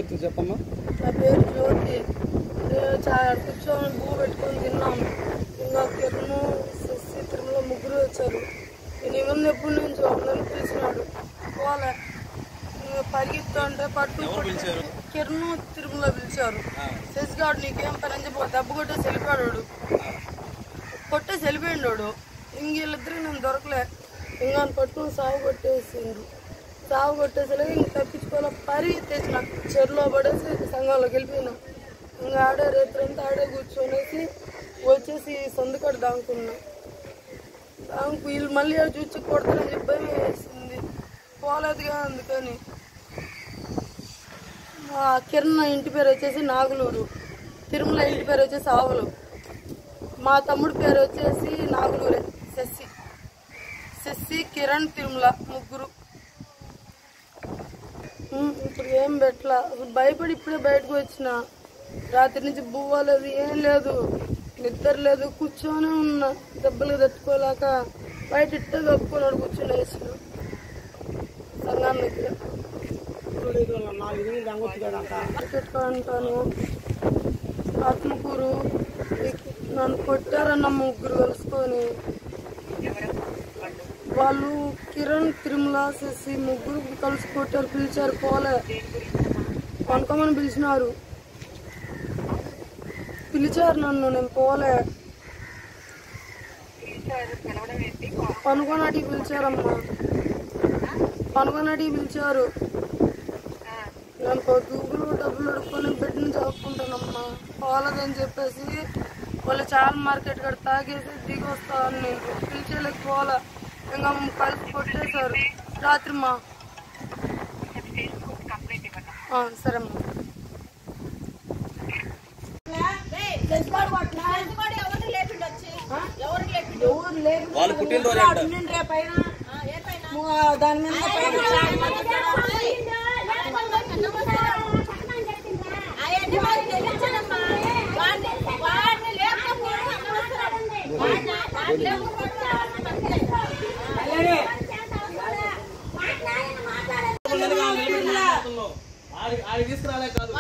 గుర్తు చెప్పమ్మా నా పేరు జ్యోతి నేను చాలా కూర్చొని పువ్వు పెట్టుకొని తిన్నాము ఇంకా కిరణు శశి తిరుమల ముగ్గురు వచ్చారు నేను ఇవన్నీ ఎప్పటి నుంచి అందరిని పిలిచినాడు పోలే ఇంకా పరిగెత్తుంటే పట్టు కిరణు తిరుమల పిలిచారు శశిగాడు నీకేం పని అని చెప్పి ఒక దెబ్బ కొట్టేసి వెళ్ళిపోయాడు వాడు. కొట్టేసి వెళ్ళిపోయిండు వాడు. ఇంక వీళ్ళిద్దరు నేను దొరకలే ఇంకా ఆయన పట్టుకుని సాగు కొట్టేసిండ్రు సాగు కొట్టేసలే ఇంక తప్పించుకోవాలి పరిగెత్తేసి నాకు చెరులో పడేసి సంఘంలోకి వెళ్ళిపోయినా ఇంకా ఆడే రేత్రంతా ఆడే కూర్చొనేసి వచ్చేసి సందుకాడ దాంకున్నా దానికి వీళ్ళు మళ్ళీ ఆడ చూసి కొడతారని చెప్పి భయం వేసింది పోలేదుగా అందుకని మా కిరణ్ ఇంటి పేరు వచ్చేసి నాగులూరు తిరుమల ఇంటి పేరు వచ్చేసి ఆవులు మా తమ్ముడి పేరు వచ్చేసి నాగులూరే శశి శశి కిరణ్ తిరుమల ముగ్గురు ఉమ్, ఇప్పుడు ఏం పెట్టలా అసలు భయపడి ఇప్పుడే బయటకు వచ్చిన రాత్రి నుంచి బువ్వ లేదు ఏం లేదు నిద్ర లేదు కూర్చొని ఉన్నా దెబ్బలు తట్టుకోలేక బయట ఇట్ట కప్పుకున్నాడు కూర్చొని వేసిన సంఘం దగ్గర మార్కెట్ అంటాను ఆత్మకూరు ఇక్- నన్ను కొట్టారన్న ముగ్గురు కలుసుకొని వాళ్ళు కిరణ్ తిరుమల శశి ముగ్గురు కలిసి కొట్టారు పిలిచారు పోలే పనుకోమని పిలిచినారు పిలిచారు నన్ను నేను పోలే పనుకోనాటికి పిలిచారమ్మా పనుకోనాటికి పిలిచారు నేను పొద్దుగులు డబ్బులు అడుక్కొని బెడ్ నుంచి ఆపుకుంటానమ్మా పోలేదని చెప్పేసి వాళ్ళు చాలా మార్కెట్ కాడ తాగేసి దిగి వస్తాను నేను పిలిచేలేక పోలే ఇంకా మమ్మల్ని కలిసి కొట్టేశారు రాత్రి మా ఆ, సరేమ్మా ఎవరు లేరు వాళ్ళు పుట్టినరోజు అంట దాని మీద ఆడి తీసుకురాలే కాదు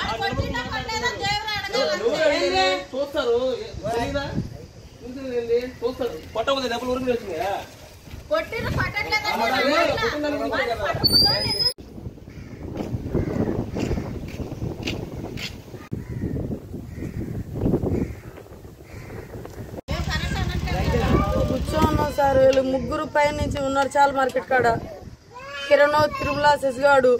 ఎవరు చూస్తారు తెలీదా ముందు ఏంది? చూస్తారు పట్టకపోతే డబ్బులు ఊరికి వచ్చినాయా కొట్టిన కూర్చోన్నా సార్ వీళ్ళు ముగ్గురు పైన నుంచి ఉన్నారు చాలా మార్కెట్ కాడ కిరణ్ తిరుమల శశిగాడు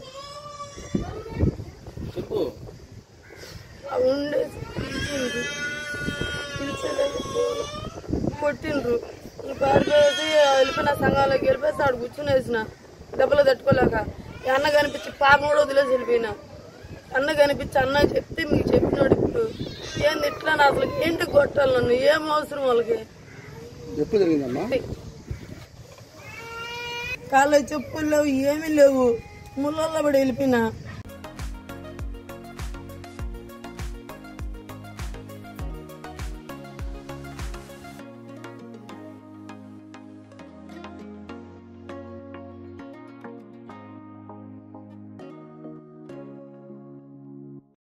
చెప్పు ఉండే పిలిచిండ్రు పిలిచలేదు కొట్టిండ్రు పారిపోయేసి వెళ్ళిపోయిన సంఘంలోకి వెళ్ళిపోయి ఆడు కూర్చుని వేసిన దెబ్బలు తట్టుకోలేక ఈ అన్న కనిపించి పాప కూడా వదిలేసి వెళ్ళిపోయినా అన్న కనిపించి అన్న చెప్తే మీకు చెప్పినాడు ఇప్పుడు ఏంది ఇట్లా నా అసలు ఏంటి కొట్టాలి నన్ను ఏం అవసరం వాళ్ళకి ఎప్పుడు జరిగిందమ్మా కాళ్ళ చెప్పులు లేవు ఏమీ లేవు ముళ్ళల్లో పడి వెళ్ళిపోయినా